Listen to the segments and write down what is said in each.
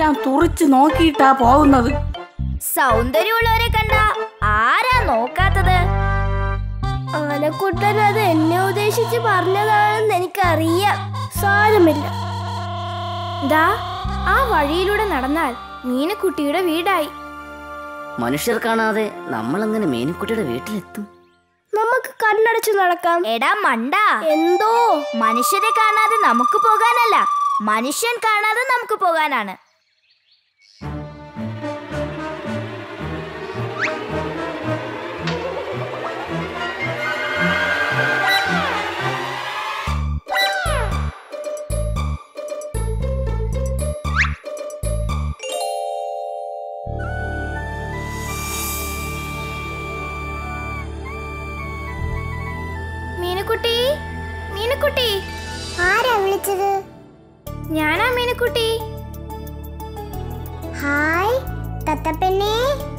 എല്ലാം തുറിച്ചു നോക്കിയിട്ടാ പോകുന്നത് സൗന്ദര്യമുള്ളവരെ കണ്ട ആരാ നോക്കാത്തത് ആനക്കുട്ടൻ അത് എന്നെ ഉദ്ദേശിച്ച് പറഞ്ഞതാണെന്ന് എനിക്കറിയാം സാരമില്ല ദാ ആ വഴിയിലൂടെ നടന്നാൽ മീനക്കുട്ടിയുടെ വീടായി മനുഷ്യർ കാണാതെ നമ്മളെങ്ങനെ മീനുക്കുട്ടിയുടെ വീട്ടിലെത്തും നമുക്ക് കണ്ണടച്ചു നടക്കാം എടാ മണ്ട എന്തോ മനുഷ്യരെ കാണാതെ നമുക്ക് പോകാനല്ല മനുഷ്യൻ കാണാതെ നമുക്ക് പോകാനാണ് മീനുക്കുട്ടി മീനുക്കുട്ടി ആരാ വിളിച്ചത് ഞാനാ മീനുക്കുട്ടി ഹായ് തത്തപ്പെണ്ണേ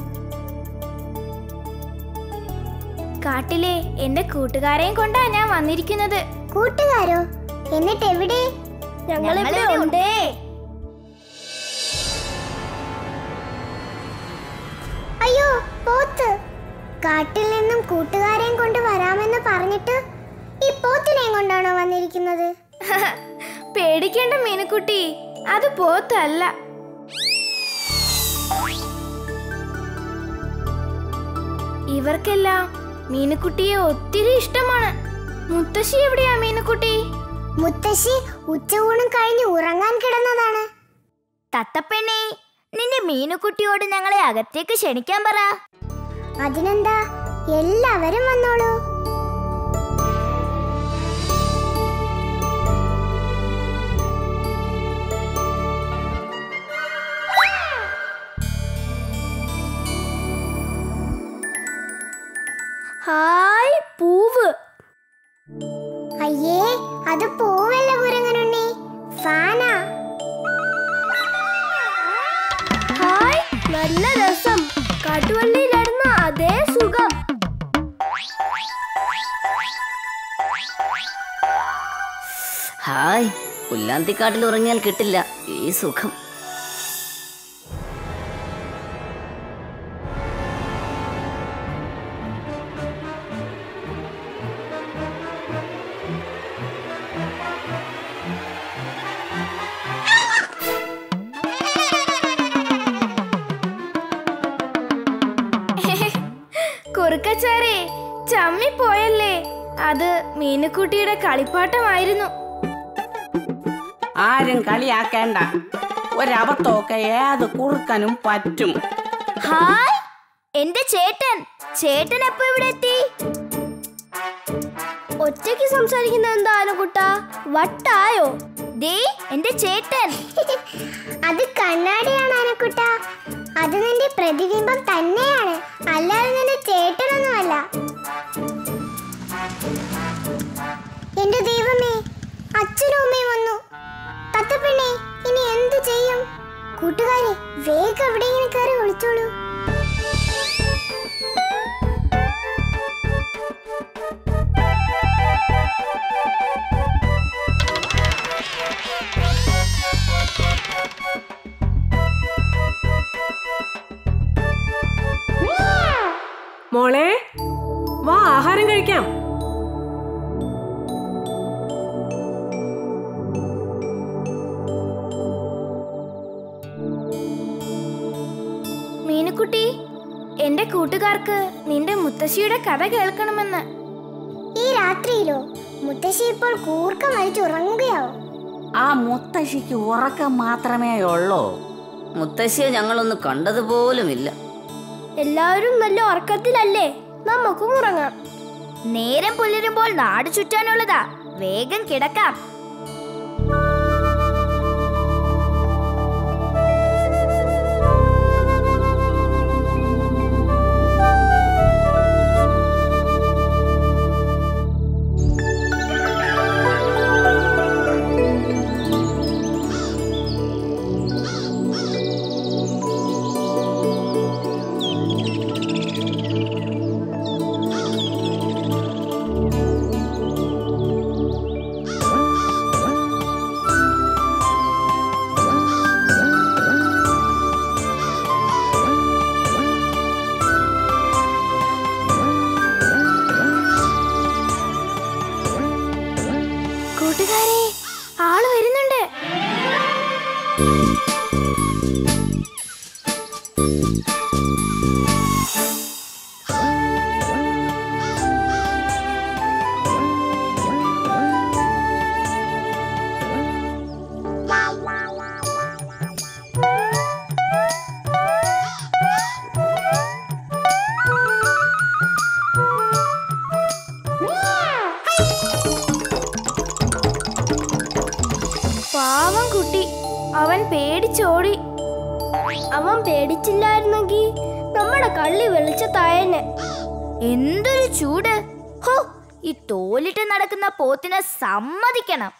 കാട്ടിലെ എന്റെ കൂട്ടുകാരെയും കൊണ്ടാ ഞാൻ വന്നിരിക്കുന്നത് കൂട്ടുകാരോ എന്നിട്ട് എവിടെ ഞങ്ങളിവിടെ ഉണ്ട് അയ്യോ പോത്ത് കാട്ടിൽ നിന്നും കൂട്ടുകാരെയും കൊണ്ട് വരാമെന്ന് പറഞ്ഞിട്ട് ഈ പോത്തിനെയും കൊണ്ടാണോ വന്നിരിക്കുന്നത് പേടിക്കേണ്ട മീനുക്കുട്ടി അത് പോത്തല്ല ഇവർക്കെല്ലാം മീനുക്കുട്ടിയെ ഒത്തിരി ഇഷ്ടമാണ് മുത്തശ്ശി എവിടെയാ മീനുക്കുട്ടി മുത്തശ്ശി ഉച്ചയൂണും കഴിഞ്ഞ് ഉറങ്ങാൻ കിടന്നതാണ് തത്തപ്പെണ്ണേ നിന്റെ മീനുക്കുട്ടിയോട് ഞങ്ങളെ അകത്തേക്ക് ക്ഷണിക്കാൻ പറ അതിനെന്താ എല്ലാവരും വന്നോളൂ ഹായ് പൂവ് അയ്യേ അത് പൂവല്ല കുരങ്ങനുണ്ണി ഫാനാ ഹായ് നല്ല രസം കാട്ടുവള്ളിയിലായിരുന്ന അതേ സുഖം ഹായ് പുല്ലാന്തിക്കാട്ടിൽ ഉറങ്ങിയാൽ കിട്ടില്ല ഈ സുഖം കുറുക്കച്ചാറേ ചമ്മിപ്പോയല്ലേ അത് മീനുക്കുട്ടിയുടെ കളിപ്പാട്ടമായിരുന്നു ആരും കളിയാക്കേണ്ട ഒരബദ്ധമൊക്കെ ഏത് കുറുക്കനും പറ്റും ഹായ് എന്റെ ചേട്ടൻ ചേട്ടൻ എപ്പോ ഇവിടെ എത്തി ഒറ്റയ്ക്ക് സംസാരിക്കുന്ന എന്താ ആനക്കുട്ട വട്ടായോ ദേ എന്റെ ചേട്ടൻ അത് കണ്ണാടിയാണ് ആനക്കുട്ട അത് നിന്റെ പ്രതിബിംബം തന്നെയാണ് അല്ലാതെ നിന്റെ ചേട്ടനൊന്നുമല്ല എന്റെ ദൈവമേ അച്ഛനും അമ്മയും വന്നു തത്തപ്പെണ്ണെ ഇനി എന്തു ചെയ്യും കൂട്ടുകാരെ വേഗം എവിടെയെങ്കിലും കയറി ഒളിച്ചോളൂ മോളെ വാ ആഹാരം കഴിക്കാം മീനുക്കുട്ടി എന്റെ കൂട്ടുകാർക്ക് നിന്റെ മുത്തശ്ശിയുടെ കഥ കേൾക്കണമെന്ന് ഈ രാത്രിയിലോ മുത്തശ്ശി ഇപ്പോൾ കൂർക്കം വലിച്ചുറങ്ങുകയാവും ആ മുത്തശ്ശിക്ക് ഉറക്കം മാത്രമേ ഉള്ളൂ മുത്തശ്ശിയെ ഞങ്ങളൊന്ന് കണ്ടതുപോലുമില്ല എല്ലാവരും നല്ല ഉറക്കത്തിലല്ലേ നമുക്കും ഉറങ്ങാം നേരം പുലരുമ്പോൾ നാട് ചുറ്റാനുള്ളതാ വേഗം കിടക്കാം ഒന്നുകൂടെ കള്ളി വെളിച്ചത്തായനെ എന്തൊരു ചൂട് ഹോ ഈ തോലിട്ട് നടക്കുന്ന പോത്തിനെ സമ്മതിക്കണം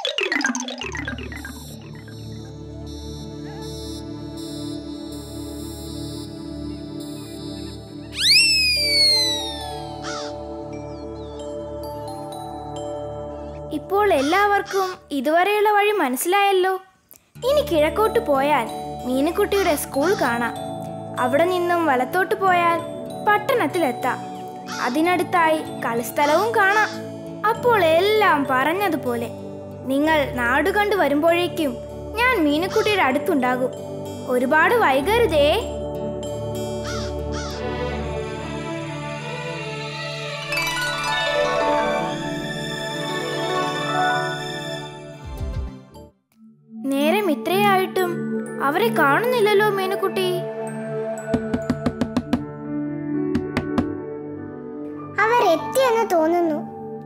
ഇപ്പോൾ എല്ലാവർക്കും ഇതുവരെയുള്ള വഴി മനസ്സിലായല്ലോ ഇനി കിഴക്കോട്ട് പോയാൽ മീനുക്കുട്ടിയുടെ സ്കൂൾ കാണാം അവിടെ നിന്നും വലത്തോട്ട് പോയാൽ പട്ടണത്തിലെത്താം അതിനടുത്തായി കളിസ്ഥലവും കാണാം അപ്പോൾ എല്ലാം പറഞ്ഞതുപോലെ നിങ്ങൾ നാട് കണ്ടു വരുമ്പോഴേക്കും ഞാൻ മീനുക്കുട്ടിയുടെ അടുത്തുണ്ടാകും ഒരുപാട് വൈകരുതേ നേരം ഇത്രയായിട്ടും അവരെ കാണുന്നില്ലല്ലോ മീനുക്കുട്ടി അവരെത്തിയെന്ന് തോന്നുന്നു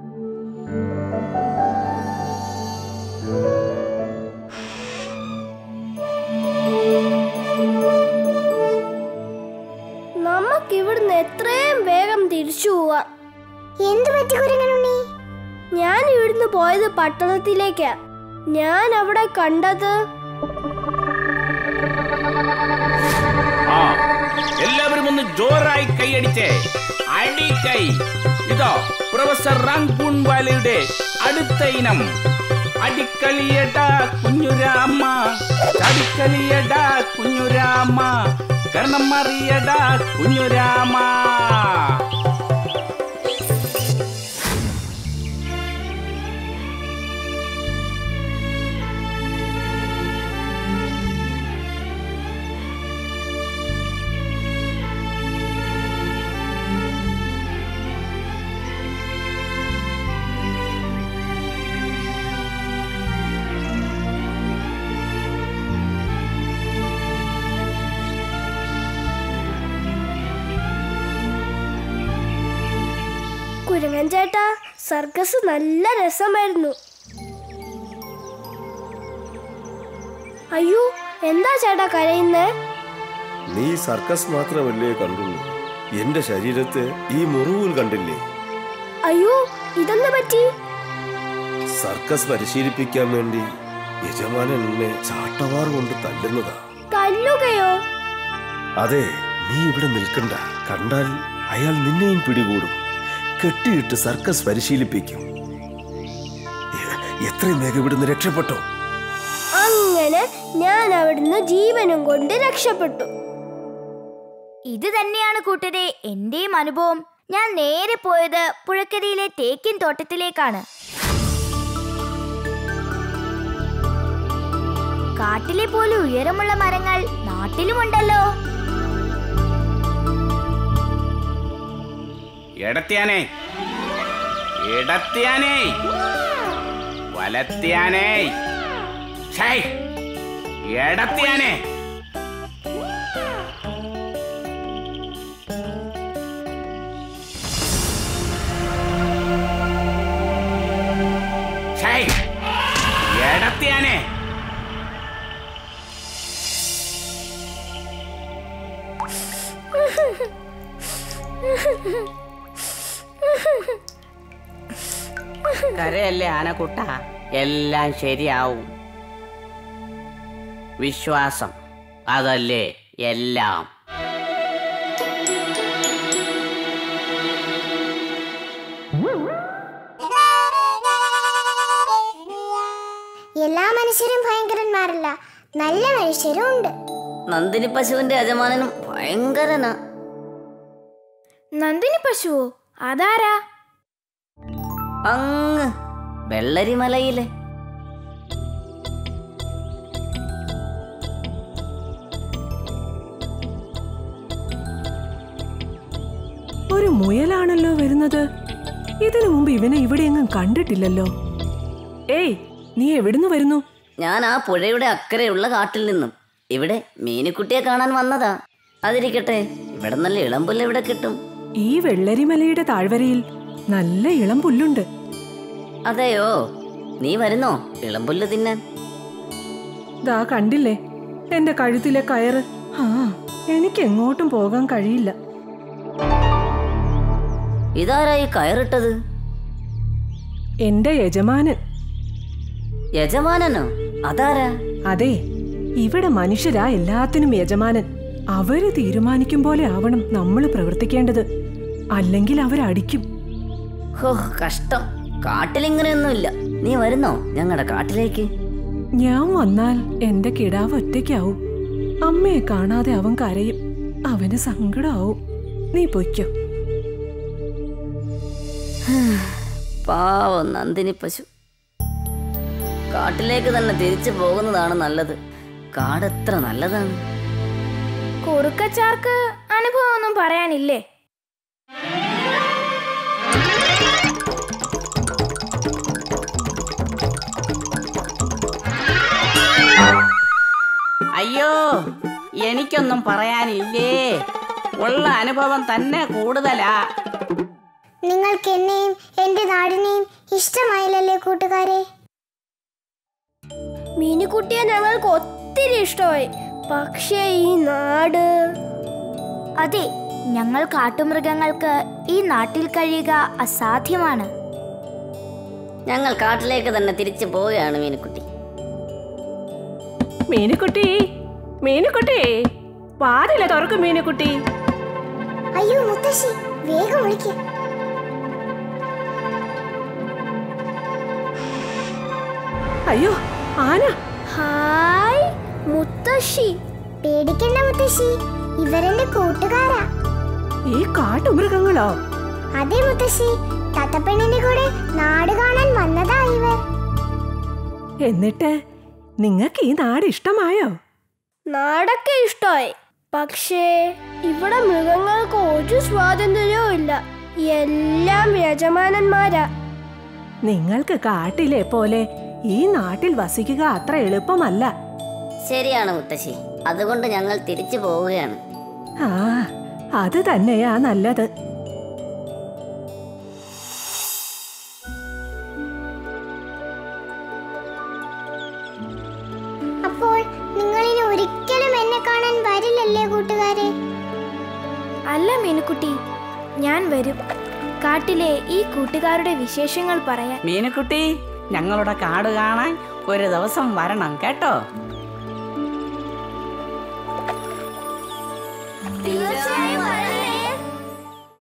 നമുക്ക് ഇവിടുന്ന് എത്രയും വേഗം തിരിച്ചു പോവാം എന്തു പറ്റി കുരങ്ങനുണ്ണി ഞാൻ ഇവിടുന്ന് പോയത് പട്ടണത്തിലേക്കാ ഞാൻ അവിടെ കണ്ടത് ആ എല്ലാവരും ഒന്ന് ജോറായി കൈയടിച്ചേ അടിക്കൈ ഇതോ പ്രൊഫസർ റാങ്കൂൺ വാലയുടെ അടുത്ത ഇനം അടിക്കളിയടാ കുഞ്ഞുരാമ ചടിക്കളിയടാ കുഞ്ഞുരാമ കർണം മറിയടാ കുഞ്ഞുരാമ കുരങ്ങൻ ചേട്ടാ സർക്കസ് നല്ല രസമായിരുന്നു അയ്യോ എന്താ ചേട്ടാ കരയുന്നേ നീ സർക്കസ് മാത്രമല്ലേ കണ്ടുള്ളൂ എന്റെ ശരീരത്തെ ഈ മുറിവുകൾ കണ്ടില്ലേ അയ്യോ ഇതെന്താ പറ്റി സർക്കസ് പരിശീലിപ്പിക്കാൻ വേണ്ടി യജമാനൻ എന്നെ ചാട്ടവാർ കൊണ്ട് തല്ലുന്നതാ തല്ലുകയോ അതെ നീ ഇവിടെ നിൽക്കണ്ട കണ്ടാൽ അയാൾ നിന്നെയും പിടികൂടും കെട്ടിയിട്ട് സർക്കസ് പരിശീലിപ്പിക്കും എ- എത്രയും വേഗം ഇവിടുന്ന് രക്ഷപ്പെട്ടോ അങ്ങനെ ഞാൻ അവിടുന്ന് ജീവനും കൊണ്ട് രക്ഷപ്പെട്ടു ഇത് തന്നെയാണ് കൂട്ടരെ എന്റെയും അനുഭവം ഞാൻ നേരെ പോയത് പുഴക്കരയിലെ തേക്കിൻ തോട്ടത്തിലേക്കാണ് കാട്ടിലെ പോലെ ഉയരമുള്ള മരങ്ങൾ നാട്ടിലുമുണ്ടല്ലോ എടത്തിയാനേ എടത്തിയാനേ വലത്തിയാനേ ഛൈ, എടത്തിയാനേ ഛൈ, എടത്തിയാനേ കരയല്ലേ ആനക്കുട്ട എല്ലാം ശരിയാവും വിശ്വാസം അതല്ലേ എല്ലാം എല്ലാ മനുഷ്യരും ഭയങ്കരന്മാരല്ല നല്ല മനുഷ്യരും ഉണ്ട് നന്ദിനി പശുവിന്റെ യജമാനനും ഭയങ്കരനാ നന്ദിനി പശുവോ അതാരാ അങ്ങ് വെള്ളരിമലയിലെ ഒരു മുയലാണല്ലോ വരുന്നത് ഇതിനു മുമ്പ് ഇവനെ ഇവിടെയെങ്ങും കണ്ടിട്ടില്ലല്ലോ ഏയ് നീ എവിടുന്ന് വരുന്നു ഞാൻ ആ പുഴയുടെ അക്കരെയുള്ള കാട്ടിൽ നിന്നും ഇവിടെ മീനുക്കുട്ടിയെ കാണാൻ വന്നതാ അതിരിക്കട്ടെ ഇവിടെ നല്ല ഇളമ്പുല്ല് ഇവിടെ കിട്ടും ഈ വെള്ളരിമലയുടെ താഴ്വരയിൽ നല്ല ഇളം പുല്ലുണ്ട് അതെയോ നീ വരുന്നോ ഇളമ്പുല്ല് തിന്നാൻ ദാ കണ്ടില്ലേ എന്റെ കഴുത്തിലെ കയറ് ആ എനിക്ക് എങ്ങോട്ടും പോകാൻ കഴിയില്ല ഇതാരായി കയറിട്ടത് എന്റെ യജമാനൻ യജമാനനോ അതാരാ അതെ ഇവിടെ മനുഷ്യരാ എല്ലാത്തിനും യജമാനൻ അവര് തീരുമാനിക്കും പോലെ ആവണം നമ്മൾ പ്രവർത്തിക്കേണ്ടത് അല്ലെങ്കിൽ അവരടിക്കും ഹോ കഷ്ടം കാട്ടിലിങ്ങനെയൊന്നുമില്ല നീ വരുന്നോ ഞങ്ങളുടെ കാട്ടിലേക്ക് ഞാൻ വന്നാൽ എന്റെ കിടാവ് ഒറ്റയ്ക്കാവും അമ്മയെ കാണാതെ അവൻ കരയും അവന് സങ്കടാവും നീ പൊയ്ക്കോ പാവം നന്ദിനി പശു കാട്ടിലേക്ക് തന്നെ തിരിച്ചു പോകുന്നതാണ് നല്ലത് കാടെത്ര നല്ലതാണ് കുറുക്കച്ചാർക്ക് അനുഭവമൊന്നും പറയാനില്ലേ അയ്യോ എനിക്കൊന്നും പറയാനില്ലേ ഉള്ള അനുഭവം തന്നെ കൂടുതലാ നിങ്ങൾക്ക് എന്നെയും എന്റെ നാടിനെയും ഇഷ്ടമായില്ലല്ലേ കൂട്ടുകാരെ മീനുകുട്ടിയെ ഞങ്ങൾക്ക് ഒത്തിരി ഇഷ്ടമായി പക്ഷേ ഈ നാട് അതെ ഞങ്ങൾ കാട്ടുമൃഗങ്ങൾക്ക് ഈ നാട്ടിൽ കഴിയുക അസാധ്യമാണ് ഞങ്ങൾ കാട്ടിലേക്ക് തന്നെ തിരിച്ചു പോവുകയാണ് മീനുക്കുട്ടി മീനുക്കുട്ടി മീനുക്കുട്ടി വാതില തുറക്കും മീനുക്കുട്ടി അയ്യോ മുത്തശ്ശി വേഗം വിളിക്ക് അയ്യോ ആന ഹായ് മുത്തശ്ശി പേടിക്കണ്ട മുത്തശ്ശി ഇവരെന്റെ കൂട്ടുകാരാ ഈ കാട്ടുമൃഗങ്ങളോ അതെ മുത്തശ്ശി തത്തപ്പെണ്ണിന്റെ കൂടെ നാട് കാണാൻ വന്നതാ ഇവർ എന്നിട്ട് നിങ്ങൾക്ക് ഈ നാട് ഇഷ്ടമായോ നാടൊക്കെ ഇഷ്ടമായി പക്ഷേ ഇവിടെ മൃഗങ്ങൾക്ക് ഒരു സ്വാതന്ത്ര്യവും ഇല്ല എല്ലാം യജമാനന്മാരാ നിങ്ങൾക്ക് കാട്ടിലെ പോലെ ഈ നാട്ടിൽ വസിക്കുക അത്ര എളുപ്പമല്ല ശരിയാണ് മുത്തശ്ശി അതുകൊണ്ട് ഞങ്ങൾ തിരിച്ചു പോവുകയാണ് ആ അത് തന്നെയാ നല്ലത് അപ്പോൾ നിങ്ങൾ ഇനി ഒരിക്കലും എന്നെ കാണാൻ വരില്ലല്ലേ കൂട്ടുകാരെ അല്ല മീനുക്കുട്ടി ഞാൻ വരും കാട്ടിലെ ഈ കൂട്ടുകാരുടെ വിശേഷങ്ങൾ പറയാൻ മീനുക്കുട്ടി ഞങ്ങളുടെ കാട് കാണാൻ ഒരു ദിവസം വരണം കേട്ടോ തീർച്ചയായും